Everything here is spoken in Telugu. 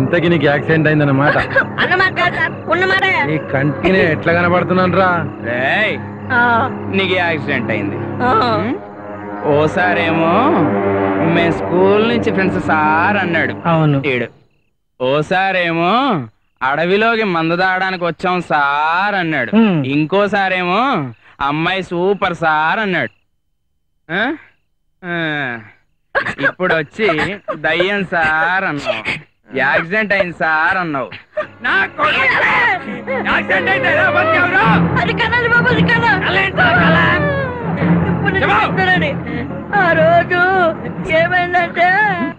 ఇంతకి నీకు యాక్సిడెంట్ అయిందన్నమాట అన్నమాట కాదు సార్ ఉన్నమాటే నీ కంటినే ఎట్లా కనబడుతున్నాను రా రేయ్ ఆ, నీకు యాక్సిడెంట్ అయింది ఆ. ఓసారేమో మేము స్కూల్ నుంచి ఫ్రెండ్స్ సార్ అన్నాడు అవును ఈడు ఓసారేమో అడవిలోకి మందు తాగడానికి వచ్చాం సార్ అన్నాడు హ్మ్. ఇంకోసారేమో అమ్మాయి సూపర్ సార్ అన్నాడు ఆ? ఆ. ఇప్పుడు వచ్చి దయ్యం సార్ అన్నావు యాక్సిడెంట్ అయింది సార్ అన్నావు నా కొడుకు! యాక్సిడెంట్ అయితే ఎలా బతికావురా? అది కదండి బాబు అది కదా కలేంట్రా, కలే? ఇప్పుడు నేను చెప్పు. చెప్తానండి. ఆ రోజు ఏమైందంటే